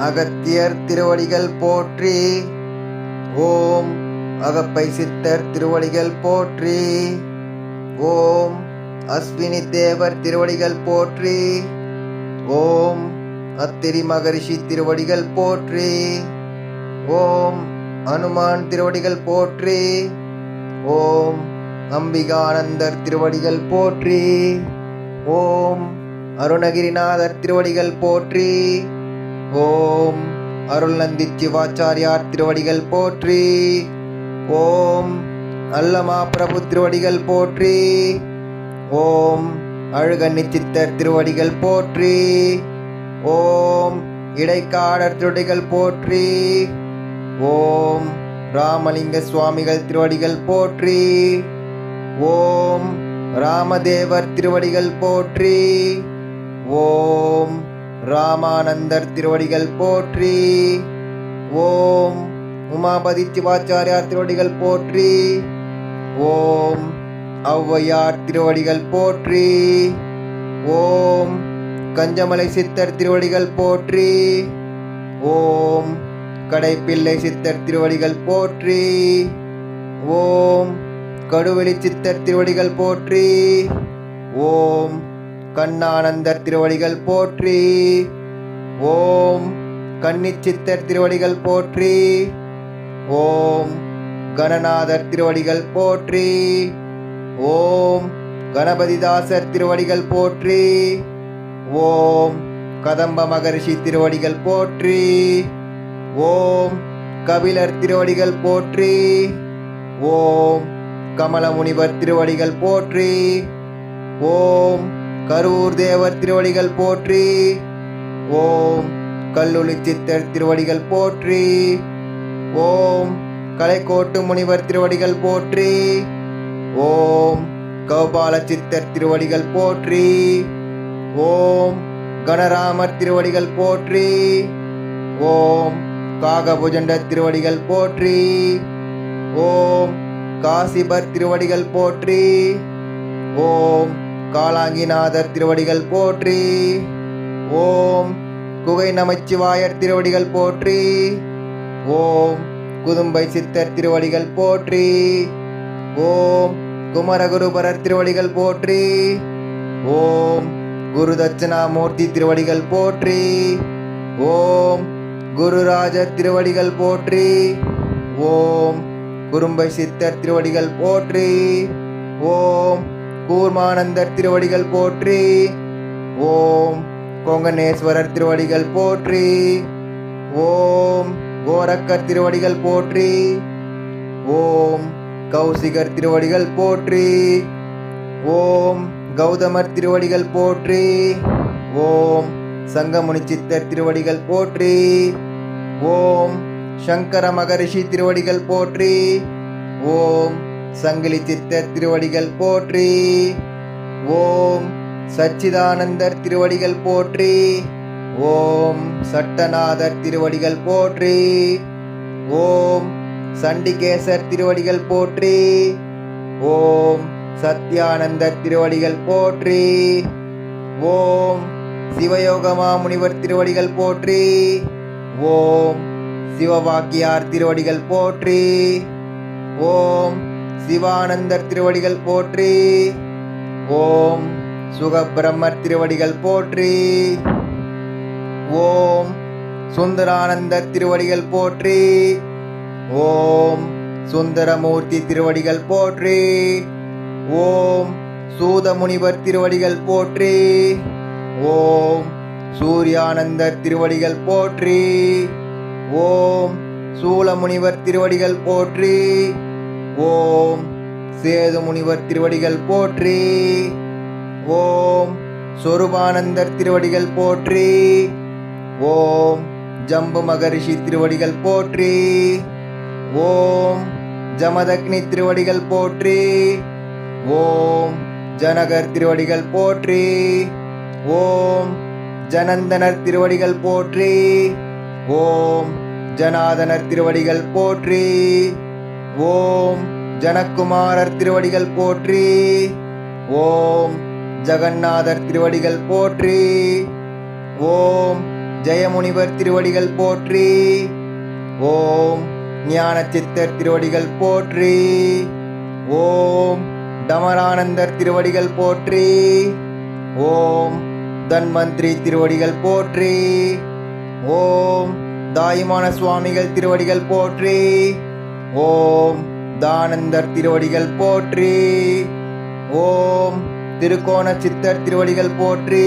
அகத்தியர் திருவடிகள் போற்றி ஓம் அகப்பை சித்தர் திருவடிகள் போற்றி ஓம் அஸ்வினி தேவர் திருவடிகள் போற்றி ஓம் அத்திரி மகரிஷி திருவடிகள் போற்றி ஓம் அனுமான் திருவடிகள் போற்றி ஓம் அம்பிகானந்தர் திருவடிகள் போற்றி ஓம் அருணகிரிநாதர் திருவடிகள் போற்றி ஓம் அருள்நந்தி சிவாச்சாரியார் திருவடிகள் போற்றி ஓம் அல்லமா பிரபு திருவடிகள் போற்றி ஓம் அழுகண்ணி சித்தர் திருவடிகள் போற்றி ஓம் இடைக்காடர் திருவடிகள் போற்றி ஓம் ராமலிங்க சுவாமிகள் திருவடிகள் போற்றி ஓம் ராமதேவர் திருவடிகள் போற்றி ஓம் ராமானந்தர் திருவடிகள் போற்றி ஓம் உமாபதி சிவாச்சாரியார் திருவடிகள் போற்றி ஓம் ஔவையார் திருவடிகள் போற்றி ஓம் கஞ்சமலை சித்தர் திருவடிகள் போற்றி ஓம் கடைப்பிள்ளை சித்தர் திருவடிகள் போற்றி ஓம் கடுவெளி சித்தர் திருவடிகள் போற்றி ஓம் கண்ணானந்தர் திருவடிகள் போற்றி ஓம் கன்னிச்சித்தர் திருவடிகள் போற்றி ஓம் கணநாதர் திருவடிகள் போற்றி ஓம் கணபதிதாசர் திருவடிகள் போற்றி ஓம் கதம்ப மகரிஷி திருவடிகள் போற்றி ஓம் கபிலர் திருவடிகள் போற்றி ஓம் கமலமுனிவர் திருவடிகள் போற்றி ஓம் கரூர் தேவர் திருவடிகள் போற்றி ஓம் கல்லுளி சித்தர் திருவடிகள் போற்றி ஓம் கலைக்கோட்டு முனிவர் திருவடிகள் போற்றி ஓம் கௌபால சித்தர் திருவடிகள் போற்றி ஓம் கணராமர் திருவடிகள் போற்றி ஓம் காகபுஜண்ட திருவடிகள் போற்றி ஓம் காசிபர் திருவடிகள் போற்றி ஓம் காலாங்கிநாதர் திருவடிகள் போற்றி ஓம் குகை நமச்சிவாயர் திருவடிகள் போற்றி ஓம் குதும்பை சித்தர் திருவடிகள் போற்றி ஓம் குமரகுருபரர் திருவடிகள் போற்றி ஓம் குரு தட்சிணாமூர்த்தி திருவடிகள் போற்றி ஓம் குருராஜர் திருவடிகள் போற்றி ஓம் குறும்பை சித்தர் திருவடிகள் போற்றி ஓம் கூர்மானந்தர் திருவடிகள் போற்றி ஓம் கொங்கனேஸ்வரர் திருவடிகள் போற்றி ஓம் கோரக்கர் திருவடிகள் போற்றி ஓம் கௌசிகர் திருவடிகள் போற்றி ஓம் கௌதமர் திருவடிகள் போற்றி ஓம் சங்கமுனி சித்தர் திருவடிகள் போற்றி ஓம் சங்கர மகரிஷி திருவடிகள் போற்றி ஓம் சங்கிலி சித்தர் திருவடிகள் போற்றி ஓம் சச்சிதானந்தர் திருவடிகள் போற்றி ஓம் சட்டநாதர் திருவடிகள் போற்றி ஓம் சண்டிகேசர் திருவடிகள் போற்றி ஓம் சத்யானந்தர் திருவடிகள் போற்றி ஓம் சிவயோகமா முனிவர் திருவடிகள் போற்றி ஓம் சிவவாக்கியார் திருவடிகள் போற்றி ஓம் சிவானந்தர் திருவடிகள் போற்றி ஓம் சுகபிரம்மர் திருவடிகள் போற்றி ஓம் சுந்தரானந்தர் திருவடிகள் போற்றி ஓம் சுந்தரமூர்த்தி திருவடிகள் போற்றி ஓம் சூதமுனிவர் திருவடிகள் போற்றி ஓம் சூர்யானந்தர் திருவடிகள் போற்றி ஓம் சூலமுனிவர் திருவடிகள் போற்றி ஓம் சேதுமுனிவர் திருவடிகள் போற்றி ஓம் சொருபானந்தர் திருவடிகள் போற்றி ஓம் ஜம்பு மகரிஷி திருவடிகள் போற்றி ஓம் ஜமதக்னி திருவடிகள் போற்றி ஓம் ஜனகர் திருவடிகள் போற்றி ஓம் ஜனந்தனர் திருவடிகள் போற்றி ஓம் ஜனாதனர் திருவடிகள் போற்றி ஓம் ஜனக்குமாரர் திருவடிகள் போற்றி ஓம் ஜகநாதர் திருவடிகள் போற்றி ஓம் ஜெயமுனிவர் திருவடிகள் போற்றி ஓம் ஞான சித்தர் திருவடிகள் போற்றி ஓம் டமரானந்தர் திருவடிகள் போற்றி ஓம் தன்வந்திரி திருவடிகள் போற்றி ஓம் தாயுமான சுவாமிகள் திருவடிகள் போற்றி ஓம் தானந்தர் திருவடிகள் போற்றி ஓம் திருக்கோண சித்தர் திருவடிகள் போற்றி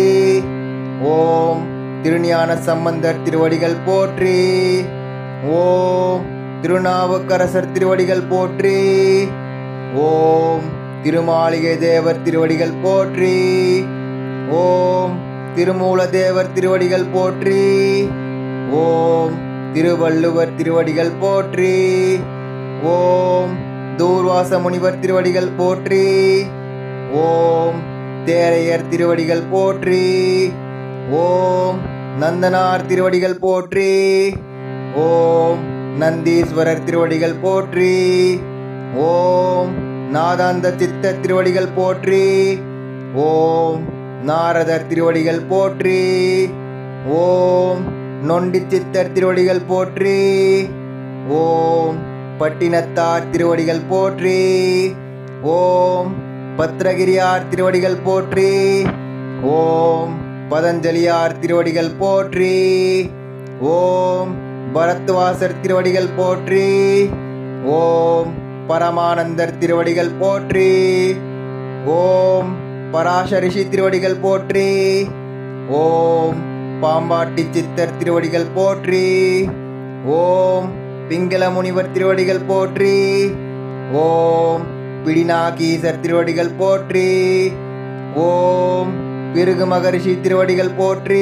ஓம் திருஞான சம்பந்தர் திருவடிகள் போற்றி ஓம் திருநாவுக்கரசர் திருவடிகள் போற்றி ஓம் திருமாளிகை தேவர் திருவடிகள் போற்றி ஓம் திருமூல தேவர் திருவடிகள் போற்றி ஓம் திருவள்ளுவர் திருவடிகள் போற்றி ஓம் தூர்வாச முனிவர் திருவடிகள் போற்றி ஓம் தேரையர் திருவடிகள் போற்றி ஓம் நந்தனார் திருவடிகள் போற்றி ஓம் நந்தீஸ்வரர் திருவடிகள் போற்றி ஓம் நாதாந்த சித்த திருவடிகள் போற்றி ஓம் நாரதர் திருவடிகள் போற்றி ஓம் நொண்டி சித்தர் திருவடிகள் போற்றி ஓம் பட்டினத்தார் திருவடிகள் போற்றி ஓம் பத்ரகிரியார் திருவடிகள் போற்றி ஓம் பதஞ்சலியார் திருவடிகள் போற்றி ஓம் பரத்வாசர் திருவடிகள் போற்றி ஓம் பரமானந்தர் திருவடிகள் போற்றி ஓம் பராசரிஷி திருவடிகள் போற்றி ஓம் பாம்பாட்டி சித்தர் திருவடிகள் போற்றி ஓம் பிங்கள முனிவர் திருவடிகள் போற்றி ஓம் பிடிநாகீசர் திருவடிகள் போற்றி ஓம் பிருகு மகரிஷி திருவடிகள் போற்றி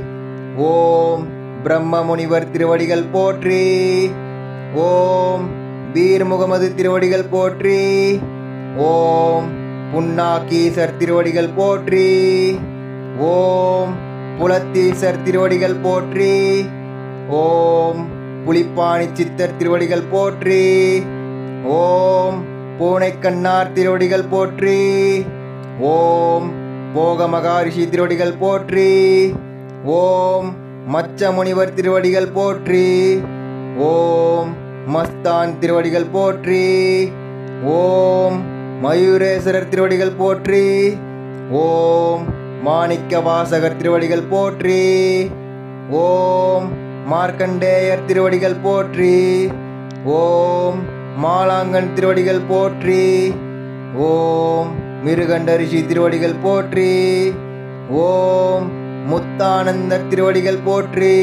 ஓம் பிரம்ம முனிவர் திருவடிகள் போற்றி ஓம் பீர் முகமது திருவடிகள் போற்றி ஓம் புன்னாக்கீசர் திருவடிகள் போற்றி ஓம் புலத்தீசர் திருவடிகள் போற்றி ஓம் புலிப்பாணி சித்தர் திருவடிகள் போற்றி ஓம் பூனைக்கண்ணார் திருவடிகள் போற்றி ஓம் போக மகாரிஷி திருவடிகள் போற்றி ஓம் மச்ச முனிவர் திருவடிகள் போற்றி ஓம் மஸ்தான் திருவடிகள் போற்றி ஓம் மயூரேஸ்வரர் திருவடிகள் போற்றி ஓம் மாணிக்க வாசகர் திருவடிகள் போற்றி ஓம் மார்க்கண்டேயர் திருவடிகள் போற்றி ஓம் மாலாங்கன் திருவடிகள் போற்றி ஓம் மிருகண்டரிஷி திருவடிகள் போற்றி ஓம் முத்தானந்தர் திருவடிகள் போற்றி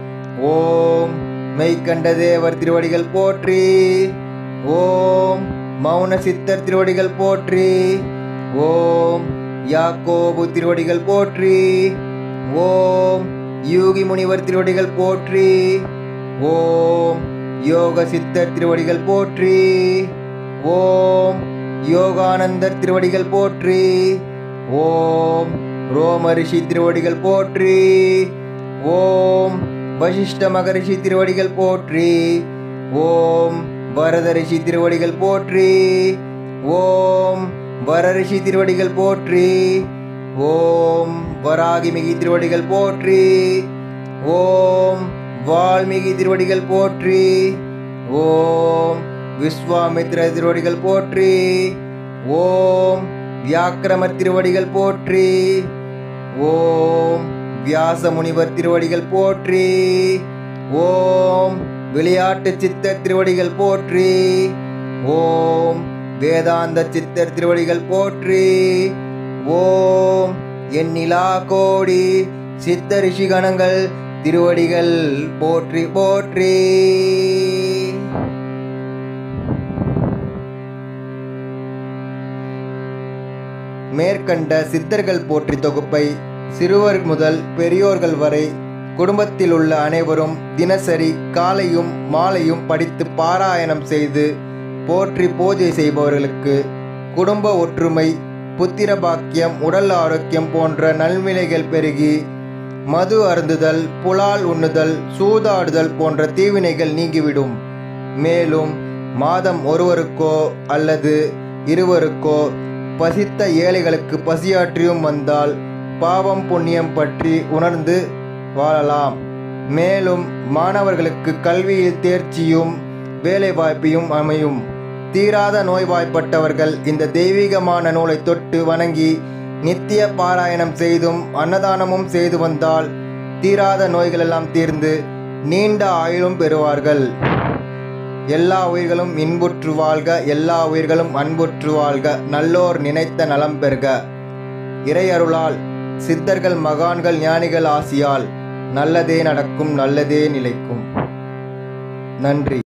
ஓம் மெய்கண்ட தேவர் திருவடிகள் போற்றி ஓம் மௌன சித்தர் திருவடிகள் போற்றி ஓம் யாக்கோபு திருவடிகள் போற்றி ஓம் யூகி முனிவர் திருவடிகள் போற்றி ஓம் யோக சித்தர் திருவடிகள் போற்றி ஓம் யோகானந்தர் திருவடிகள் போற்றி ஓம் ரோமரிஷி திருவடிகள் போற்றி ஓம் வசிஷ்ட மகரிஷி திருவடிகள் போற்றி ஓம் வரதரிஷி திருவடிகள் போற்றி ஓம் வரரிஷி திருவடிகள் போற்றி ஓம் வராகிமிகி திருவடிகள் போற்றி ஓம் வால்மீகி திருவடிகள் போற்றி ஓம் விஸ்வாமித்ர திருவடிகள் போற்றி ஓம் வியாக்கிரமர் திருவடிகள் போற்றி ஓம் வியாச முனிவர் திருவடிகள் போற்றி ஓம் விளையாட்டு சித்தர் திருவடிகள் போற்றி ஓம் வேதாந்த சித்தர் திருவடிகள் போற்றி ஓம் எண்ணிலா கோடி சித்த ரிஷிகணங்கள் திருவடிகள் போற்றி போற்றி மேற்கண்ட சித்தர்கள் போற்றி தொகுப்பை சிறுவர் முதல் பெரியோர்கள் வரை குடும்பத்தில் உள்ள அனைவரும் தினசரி காலையும் மாலையும் படித்து பாராயணம் செய்து போற்றி பூஜை செய்பவர்களுக்கு குடும்ப ஒற்றுமை புத்திர பாக்கியம் உடல் ஆரோக்கியம் போன்ற நல்வினைகள் பெருகி மது அருந்துதல் புலால் உண்ணுதல் சூதாடுதல் போன்ற தீவினைகள் நீங்கிவிடும் மேலும் மாதம் ஒருவருக்கோ அல்லது இருவருக்கோ பசித்த ஏழைகளுக்கு பசியாற்றியும் வந்தால் பாவம் புண்ணியம் பற்றி உணர்ந்து வாழலாம் மேலும் மாணவர்களுக்கு கல்வியில் தேர்ச்சியும் வேலைவாய்ப்பையும் அமையும் தீராத நோய்வாய்ப்பட்டவர்கள் இந்த தெய்வீகமான நூலை தொட்டு வணங்கி நித்திய பாராயணம் செய்தும் அன்னதானமும் செய்து வந்தால் தீராத நோய்களெல்லாம் தீர்ந்து நீண்ட ஆயுளும் பெறுவார்கள் எல்லா உயிர்களும் இன்புற்று வாழ்க எல்லா உயிர்களும் அன்புற்று வாழ்க நல்லோர் நினைத்த நலம் பெறுக இறையருளால் சித்தர்கள் மகான்கள் ஞானிகள் ஆசியால் நல்லதே நடக்கும் நல்லதே நிலைக்கும் நன்றி